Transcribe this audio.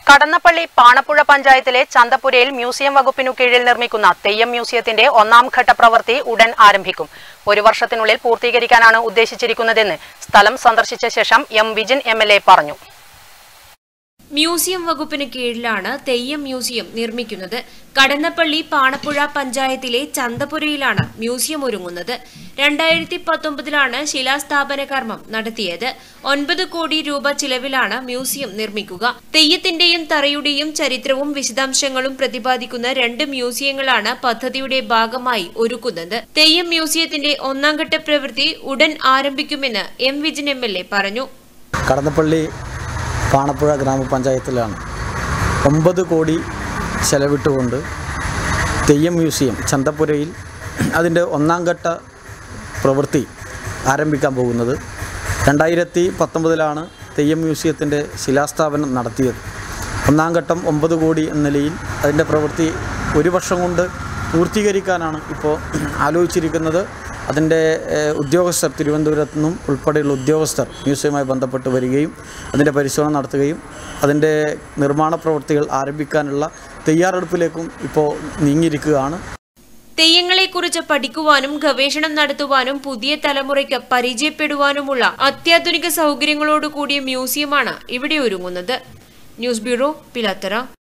കടന്നപ്പള്ളി പാണപ്പുഴ പഞ്ചായത്തിലെ ചന്തപുരയിൽ മ്യൂസിയം വകുപ്പിനു കീഴിൽ നിർമ്മിക്കുന്ന തെയ്യം മ്യൂസിയത്തിന്റെ ഒന്നാം ഘട്ട പ്രവൃത്തി ഉടൻ ആരംഭിക്കും ഒരു വർഷത്തിനുള്ളിൽ പൂർത്തീകരിക്കാനാണ് ഉദ്ദേശിച്ചിരിക്കുന്നതെന്ന് സ്ഥലം സന്ദർശിച്ച ശേഷം എം വിജിൻ എം പറഞ്ഞു മ്യൂസിയം വകുപ്പിന് കീഴിലാണ് തെയ്യം മ്യൂസിയം നിർമ്മിക്കുന്നത് കടന്നപ്പള്ളി പാണപ്പുഴ പഞ്ചായത്തിലെ ചന്തപുരയിലാണ് മ്യൂസിയം ഒരുങ്ങുന്നത് രണ്ടായിരത്തി പത്തൊമ്പതിലാണ് ശിലാസ്ഥാപന കർമ്മം നടത്തിയത് ഒൻപത് കോടി രൂപ ചിലവിലാണ് മ്യൂസിയം നിർമ്മിക്കുക തെയ്യത്തിന്റെയും തറയുടെയും ചരിത്രവും വിശദാംശങ്ങളും പ്രതിപാദിക്കുന്ന രണ്ട് മ്യൂസിയങ്ങളാണ് പദ്ധതിയുടെ ഭാഗമായി ഒരുക്കുന്നത് തെയ്യം മ്യൂസിയത്തിന്റെ ഒന്നാം ഘട്ട പ്രവൃത്തി ഉടൻ ആരംഭിക്കുമെന്ന് M Vijin M L A പറഞ്ഞു കടന്നപ്പള്ളി പാണപ്പുഴ ഗ്രാമപഞ്ചായത്തിലാണ് ഒമ്പത് കോടി ചെലവിട്ടുകൊണ്ട് തെയ്യം മ്യൂസിയം ചന്തപ്പുരയിൽ അതിൻ്റെ ഒന്നാം ഘട്ട പ്രവൃത്തി ആരംഭിക്കാൻ പോകുന്നത് രണ്ടായിരത്തി പത്തൊമ്പതിലാണ് തെയ്യം മ്യൂസിയത്തിൻ്റെ ശിലാസ്ഥാപനം നടത്തിയത് ഒന്നാം ഘട്ടം ഒമ്പത് കോടി എന്ന നിലയിൽ അതിൻ്റെ പ്രവൃത്തി ഒരു വർഷം കൊണ്ട് പൂർത്തീകരിക്കാനാണ് ഇപ്പോൾ ആലോചിച്ചിരിക്കുന്നത് അതിൻ്റെ ഏഹ്, ഉദ്യോഗസ്ഥർ തിരുവനന്തപുരത്തു നിന്നും ഉൾപ്പെടെയുള്ള ഉദ്യോഗസ്ഥർ മ്യൂസിയവുമായി ബന്ധപ്പെട്ട് വരികയും അതിൻ്റെ പരിശോധന നടത്തുകയും അതിൻ്റെ നിർമ്മാണ പ്രവൃത്തികൾ ആരംഭിക്കാനുള്ള തയ്യാറെടുപ്പിലേക്കും ഇപ്പോൾ നീങ്ങിയിരിക്കുകയാണ് തെയ്യങ്ങളെക്കുറിച്ച് പഠിക്കുവാനും ഗവേഷണം നടത്തുവാനും പുതിയ തലമുറയ്ക്ക് പരിചയപ്പെടുവാനുമുള്ള അത്യാധുനിക സൗകര്യങ്ങളോടുകൂടിയ മ്യൂസിയമാണ് ഇവിടെ ഒരുങ്ങുന്നത് ന്യൂസ് ബ്യൂറോ പിലാത്തറ